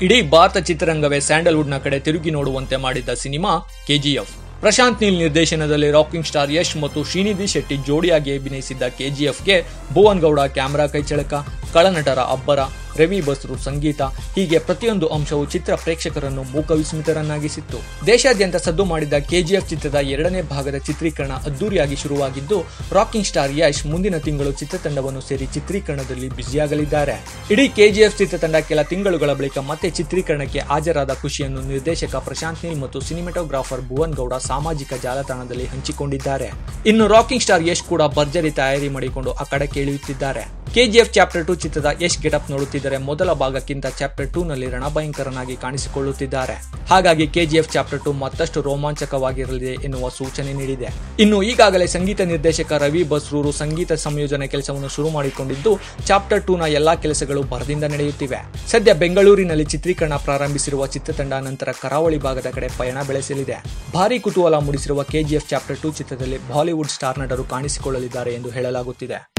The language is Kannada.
ಇಡೀ ಭಾರತ ಚಿತ್ರರಂಗವೇ ಸ್ಯಾಂಡಲ್ವುಡ್ನ ಕಡೆ ತಿರುಗಿ ನೋಡುವಂತೆ ಮಾಡಿದ್ದ ಸಿನಿಮಾ ಕೆಜಿಎಫ್ ಪ್ರಶಾಂತ್ ನೀಲ್ ನಿರ್ದೇಶನದಲ್ಲಿ ರಾಕಿಂಗ್ ಸ್ಟಾರ್ ಯಶ್ ಮತ್ತು ಶ್ರೀನಿಧಿ ಶೆಟ್ಟಿ ಜೋಡಿಯಾಗಿ ಅಭಿನಯಿಸಿದ್ದ ಕೆಜಿಎಫ್ಗೆ ಭುವನ್ ಗೌಡ ಕ್ಯಾಮೆರಾ ಕೈಚಳಕ ಕಳನಟರ ಅಬ್ಬರ ರವಿ ಬಸ್ರು ಸಂಗೀತ ಹೀಗೆ ಪ್ರತಿಯೊಂದು ಅಂಶವು ಚಿತ್ರ ಪ್ರೇಕ್ಷಕರನ್ನು ಮೂಕವಿಸ್ಮಿತರನ್ನಾಗಿಸಿತ್ತು ದೇಶಾದ್ಯಂತ ಸದ್ದು ಮಾಡಿದ್ದ ಕೆಜಿಎಫ್ ಚಿತ್ರದ ಎರಡನೇ ಭಾಗದ ಚಿತ್ರೀಕರಣ ಅದ್ದೂರಿಯಾಗಿ ಶುರುವಾಗಿದ್ದು ರಾಕಿಂಗ್ ಸ್ಟಾರ್ ಯಶ್ ಮುಂದಿನ ತಿಂಗಳು ಚಿತ್ರತಂಡವನ್ನು ಸೇರಿ ಚಿತ್ರೀಕರಣದಲ್ಲಿ ಬ್ಯುಸಿಯಾಗಲಿದ್ದಾರೆ ಇಡೀ ಕೆಜಿಎಫ್ ಚಿತ್ರತಂಡ ಕೆಲ ತಿಂಗಳುಗಳ ಬಳಿಕ ಮತ್ತೆ ಚಿತ್ರೀಕರಣಕ್ಕೆ ಹಾಜರಾದ ಖುಷಿಯನ್ನು ನಿರ್ದೇಶಕ ಪ್ರಶಾಂತ್ ನೀಲ್ ಮತ್ತು ಸಿನಿಮಾಟೋಗ್ರಾಫರ್ ಭುವನ್ ಗೌಡ ಸಾಮಾಜಿಕ ಜಾಲತಾಣದಲ್ಲಿ ಹಂಚಿಕೊಂಡಿದ್ದಾರೆ ಇನ್ನು ರಾಕಿಂಗ್ ಸ್ಟಾರ್ ಯಶ್ ಕೂಡ ಭರ್ಜರಿ ತಯಾರಿ ಮಾಡಿಕೊಂಡು ಆ ಕಡೆ ಕೇಳಿಯುತ್ತಿದ್ದಾರೆ ಕೆಜಿಎಫ್ ಚಾಪ್ಟರ್ ಟು ಚಿತ್ರದ ಯಶ್ ಗೆಟಪ್ ನೋಡುತ್ತಿದ್ದರೆ ಮೊದಲ ಭಾಗಕ್ಕಿಂತ ಚಾಪ್ಟರ್ ಟೂ ನಲ್ಲಿ ರಣಭಯಂಕರನಾಗಿ ಕಾಣಿಸಿಕೊಳ್ಳುತ್ತಿದ್ದಾರೆ ಹಾಗಾಗಿ ಕೆಜಿಎಫ್ ಚಾಪ್ಟರ್ ಟು ಮತ್ತಷ್ಟು ರೋಮಾಂಚಕವಾಗಿರಲಿದೆ ಎನ್ನುವ ಸೂಚನೆ ನೀಡಿದೆ ಇನ್ನು ಈಗಾಗಲೇ ಸಂಗೀತ ನಿರ್ದೇಶಕ ರವಿ ಬಸ್ರೂರು ಸಂಗೀತ ಸಂಯೋಜನೆ ಕೆಲಸವನ್ನು ಶುರು ಮಾಡಿಕೊಂಡಿದ್ದು ಚಾಪ್ಟರ್ ಟೂ ನ ಎಲ್ಲಾ ಕೆಲಸಗಳು ಭರದಿಂದ ನಡೆಯುತ್ತಿವೆ ಸದ್ಯ ಬೆಂಗಳೂರಿನಲ್ಲಿ ಚಿತ್ರೀಕರಣ ಪ್ರಾರಂಭಿಸಿರುವ ಚಿತ್ರತಂಡ ನಂತರ ಕರಾವಳಿ ಭಾಗದ ಕಡೆ ಪಯಣ ಬೆಳೆಸಲಿದೆ ಭಾರಿ ಕುತೂಹಲ ಮೂಡಿಸಿರುವ ಕೆಜಿಎಫ್ ಚಾಪ್ಟರ್ ಟೂ ಚಿತ್ರದಲ್ಲಿ ಬಾಲಿವುಡ್ ಸ್ಟಾರ್ ನಟರು ಕಾಣಿಸಿಕೊಳ್ಳಲಿದ್ದಾರೆ ಎಂದು ಹೇಳಲಾಗುತ್ತಿದೆ